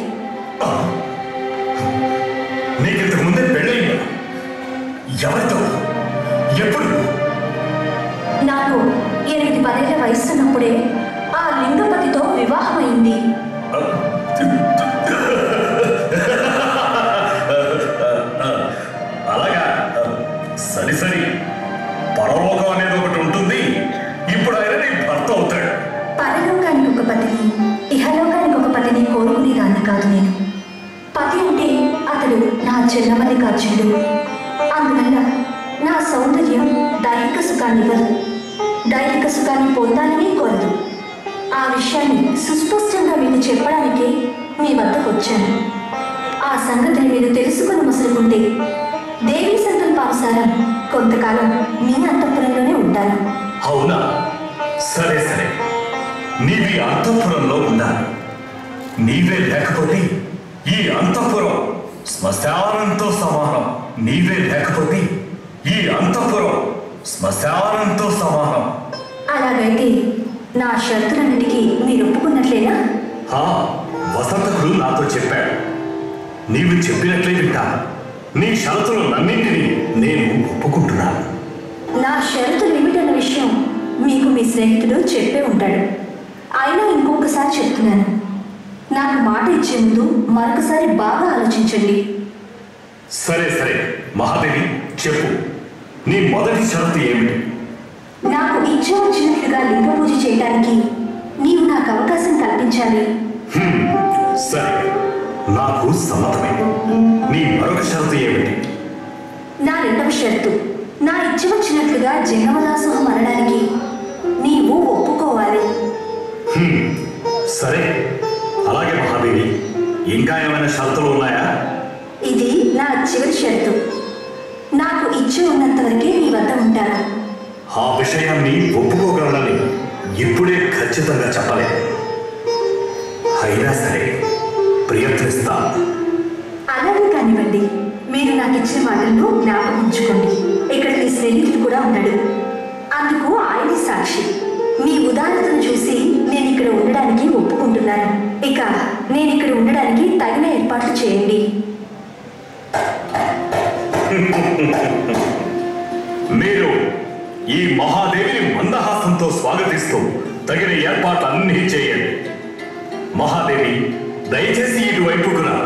నీకు ఇంతకు ముందే పెళ్ళయిందా ఎవరితో ఎప్పుడు నాకు ఎనిమిది పదేళ్ల వయసున్నప్పుడే ఆ లింగపతితో వివాహమైంది అలాగా సరి సరి పరలోకం అనేది ఒకటి ఉంటుంది ఇప్పుడు ఆయన నీ భర్త అవుతాడు పరలోకానికి ఒక పతిని ఇహలోకానికి ఒక పతిని కోరుకునేదాన్ని కాదు నేను పతి అంటే అతడు నా చెల్లమల్లికార్జునుడు అందువల్ల నా సౌందర్యం దైహిక సుఖాన్ని ఇవ్వదు దైహిక సుఖాన్ని పొందాలని కోరదు ఆ విషయాన్ని సుస్పష్టంగా మీకు చెప్పడానికే మీ వద్దకు వచ్చాను ఆ సంగతిని మీరు తెలుసుకుని ముసురుకుంటే దేవీ సంకల్పానుసారం కొంతకాలం మీ అంతఃపురంలోనే ఉంటాను అవునా సరే సరే నీవి అంతఃపురంలో ఉండాలి నీవే లేకపోతే ఈ అంతఃపురం శ్మశానంతో సమానం నీవే లేకపోతే ఈ అంతఃపురం శ్మశానంతో సమానం అలాగైతే నా షరతులన్నిటికీ మీరు ఒప్పుకున్నట్లేనా హా వసంతకుడు నాతో చెప్పాడు నీవు చెప్పినట్లే వింటాను నీ షరతులన్నింటినీ నేను ఒప్పుకుంటున్నాను నా షరతులు ఏమిటన్న విషయం మీకు మీ స్నేహితుడు చెప్పే ఉంటాడు అయినా ఇంకొకసారి చెప్తున్నాను నాకు మాట ఇచ్చే ముందు మరొకసారి బాగా ఆలోచించండి సరే సరే మహాదేవి చెప్పు నీ మొదటి షరతు ఏమిటి నాకు ఇచ్చ వచ్చినట్లుగా లింగ పూజ చేయడానికి నీవు నాకు అవకాశం కల్పించాలి హ్మ్, సరే నాకు సమ్మతమే నీ మరొక షరతు ఏమిటి నా రెండవ షరతు నా ఇచ్చ వచ్చినట్లుగా జంగమదాసోహం అనడానికి నీవు ఒప్పుకోవాలి హ్మ్, సరే అలాగే మహాదేవి ఇంకా ఏమైనా షరతులు ఉన్నాయా ఇది నా చివరి షరతు నాకు ఇచ్చ ఉన్నంత వరకే నీ వద్ద ఉంటాను ఆ విషయాన్ని ఒప్పుకోగలనని ఇప్పుడే ఖచ్చితంగా చెప్పలేదు అయినా సరే ప్రయత్నిస్తా అలాగే కానివ్వండి మీరు నాకు ఇచ్చిన మాటలను జ్ఞాపకం ఉంచుకోండి ఇక్కడ మీ స్నేహితుడు కూడా ఉన్నాడు అందుకు ఆయన సాక్షి మీ ఉదాహరణను చూసి నేను ఇక్కడ ఉండడానికి ఒప్పుకుంటున్నాను ఇక నేను ఇక్కడ ఉండడానికి తగిన ఏర్పాట్లు చేయండి మీరు ఈ మహాదేవిని మందహాసంతో స్వాగతిస్తూ తగిన ఏర్పాట్లన్నీ చేయండి మహాదేవి దయచేసి ఇటువైపుకు రా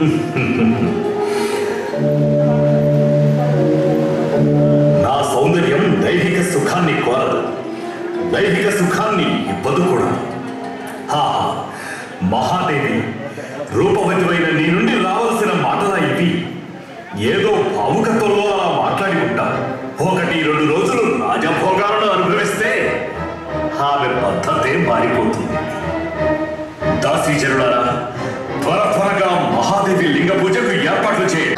నా సౌందర్యం దైహిక సుఖాన్ని కోరదు దైహిక సుఖాన్ని ఇవ్వదు కూడా హా మహాదేవి రూపవతివైన నీ నుండి రావాల్సిన మాటలా ఇవి ఏదో భావుకత్వంలో అలా మాట్లాడి ఉంటాం ఒకటి రెండు రోజులు రాజభోగాలను అనుభవిస్తే ఆమె పద్ధతే మారిపోతుంది దాసీజనులారా త్వర త్వరగా మహాదేవి లింగ పూజకు ఏర్పాట్లు చేయండి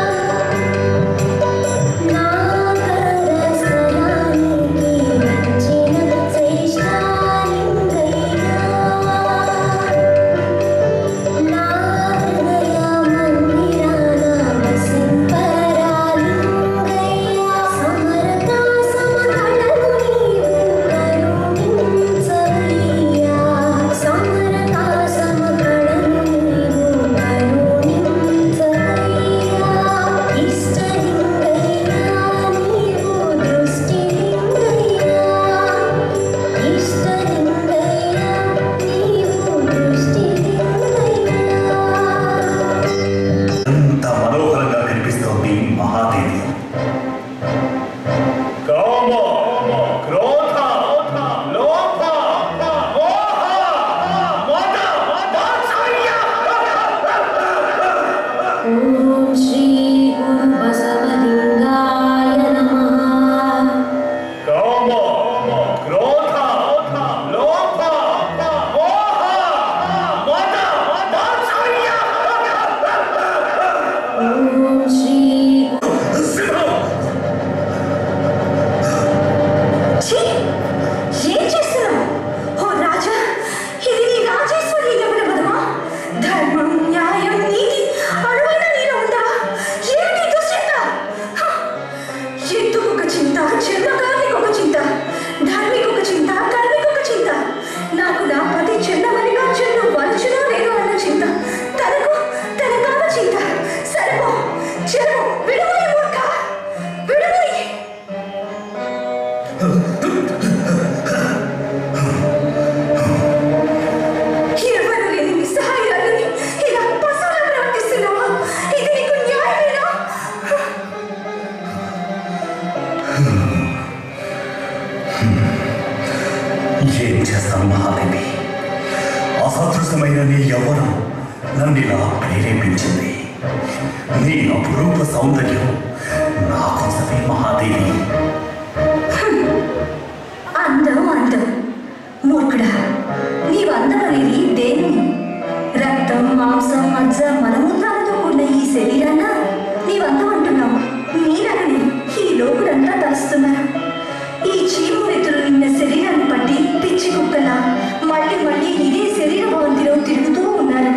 ఎంత మనోహరంగా కనిపిస్తోంది మహాదేవి కామ క్రోధ లోభ మోహ మద మాత్సర్య ఓం శ్రీ గురు బసవలింగాయ నమః కామ క్రోధ లోభ మోహ మద మాత్సర్య ఓం శ్రీ ఛీ! ఏం చేస్తున్నావు ఓ రాజా ఇది నీ రాజేశ్వరి యమున పదమా ధర్మం న్యాయం నీతి అడువైన నీలో ఉందా ఏమిటి ఈ దుశ్చింత హ! ఎద్దుకు ఒక చింత చెన్నకానికి ఒక చింత ధర్మికి ఒక చింత కర్మికి ఒక చింత నాకు నా పతి చెన్నమనిగా చెన్ను వరచునో లేదో అన్న చింత తనకు తన కామ చింత సరిపో చెరువు విడుమని మూర్ఖ విడుమని ఎవరు లేని నిస్సహాయాలని ఇలా పశువులా ప్రవర్తిస్తున్నావా ఇది నీకు న్యాయమేనా ఏం చేస్తాను మహాదేవి అసదృశమైన నీ యవ్వనం నన్ను ఇలా ప్రేరేపించింది నీ అపురూప సౌందర్యం నా కోసమే మహాదేవి అందం అందం మూర్ఖుడా నీవు అందం అనేది దేనిని రక్తం మాంసం మజ్జ మలమూత్రాలతో కూడిన ఈ శరీరాన్న నీవందం అంటున్నావు నీనని ఈ లోకులంతా తలుస్తున్నారు ఈ చీమురెత్తులు నిన్న శరీరాన్ని పట్టి పిచ్చి కుక్కలా మళ్ళీ మళ్ళీ ఇదే శరీర భవంతిలో తిరుగుతూ ఉన్నారు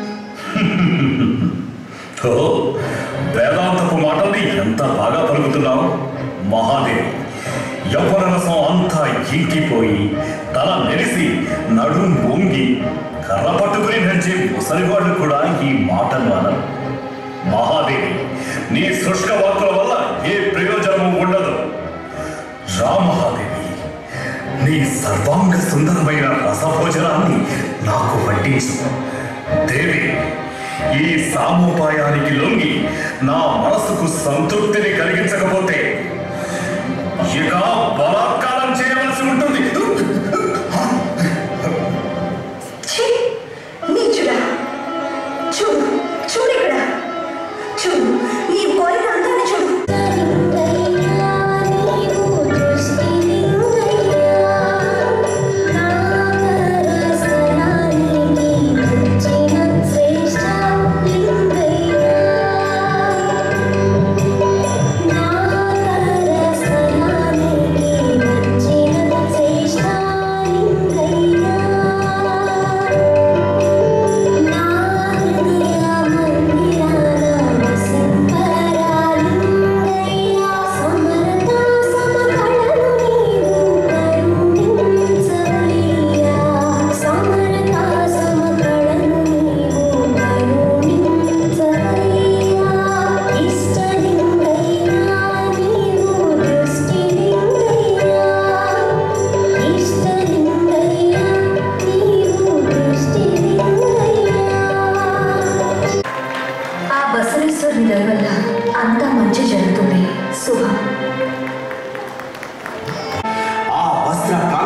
ఓ వేదాంతపు మాటల్ని ఎంత బాగా పలుకుతున్నావు మహాదేవి యవ్వన రసం అంతా ఇంకిపోయి తల నెరిసి నడుం వంగి కర్ర పట్టుకుని నడిచే ముసలివాళ్ళు కూడా ఈ మాటలు అనరు మహాదేవి నీ శుష్క వాక్కుల వల్ల ఏ ప్రయోజనము ఉండదు రా మహాదేవి నీ సర్వాంగ సుందరమైన రసభోజనాన్ని నాకు వడ్డించు దేవి ఈ సామోపాయానికి లొంగి నా మనసుకు సంతృప్తిని కలిగించకపోతే ఇక బలాత్కారం చేయవలసి ఉంటుంది ఛీ! నీచుడా చూడు చూడు ఇక్కడ చూడు నీవు కోరిన అందాన్ని చూడు శ్రేష్ఠ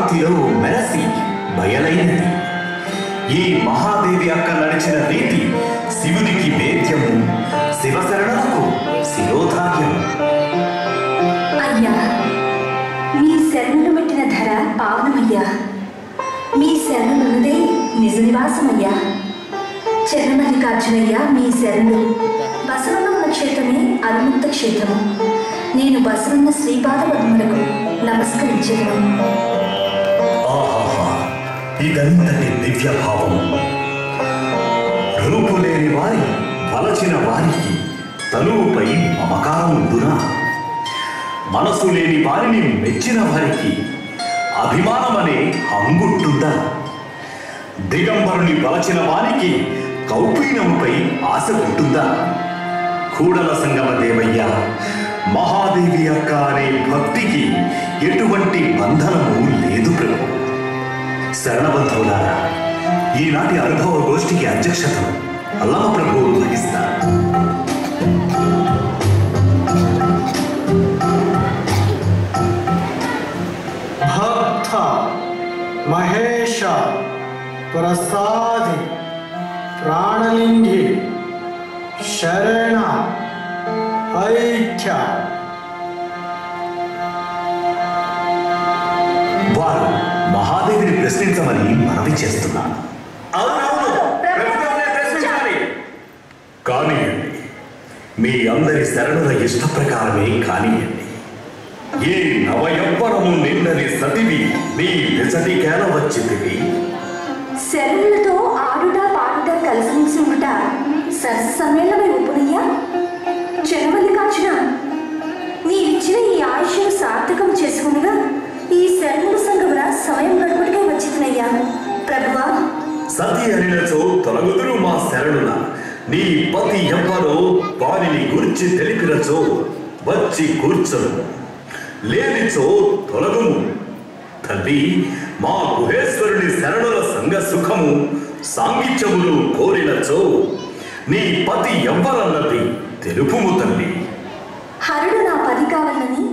కాంతిలో మెరసి బయలైనది ఈ మహాదేవి అక్క నడిచిన రీతి శివునికి వేద్యము శివశరణకు శిరోధార్యము అయ్యా మీ శరణులు పెట్టిన ధర పావనమయ్యా మీ శరణులున్నదే నిజ నివాసమయ్యా చరణమల్లికార్జునయ్య మీ శరణులు బసవన్న ఉన్న క్షేత్రమే అవిముక్త క్షేత్రము నేను బసవన్న శ్రీపాద పద్మలకు నమస్కరించాను ఆహాహా ఇదంతటి దివ్య భావం రూపు లేని వారి వలచిన వారికి తనువుపై మమకారం ఉండునా మనసు లేని వారిని మెచ్చిన వారికి అభిమానమనే హంగుంటుందా దిగంబరుని వలచిన వారికి కౌపీనముపై ఆశ ఉంటుందా కూడల సంగమ దేవయ్య మహాదేవి అక్క అనే భక్తికి ఎటువంటి బంధనము లేదు ప్రభు శరణబంధువులారా ఈనాటి అనుభవ గోష్ఠికి అధ్యక్షతను అల్లమ ప్రభువు వహిస్తారు భక్త మహేష ప్రసాది ప్రాణలింగి శరణ ఐక్య వారు మహాదేవిని ప్రశ్నించమని మనవి చేస్తున్నాను కానియండి మీ అందరి శరణుల ఇష్ట ప్రకారమే కానియండి ఏ నవయవ్వరము నిన్నని సతివి నీ నిజటికేల వచ్చితివి శరణులతో ఆడుట పాడుట కలిసి ఉంట సరస సమ్మేళనమై ఒప్పునయ్యా చనమల్లికార్జున నీవిచ్చిన ఈ ఆయుష్ను సార్థకం చేసుకునగా ఈ శరణుల సంగమున సమయం గడుపుటకే వచ్చినయ్యా ప్రభువా సతి అనినచో తొలగుదురు మా శరణుల నీ పతి ఎవ్వరో వారిని గురించి తెలిపినచో వచ్చి కూర్చొను లేనిచో తొలగుము తల్లి మా గుహేశ్వరుని శరణుల సంగ సుఖము సాంగిత్యములు కోరినచో నీ పతి ఎవ్వరన్నది తెలుపుము తల్లి హరుడు నా పది కావాలని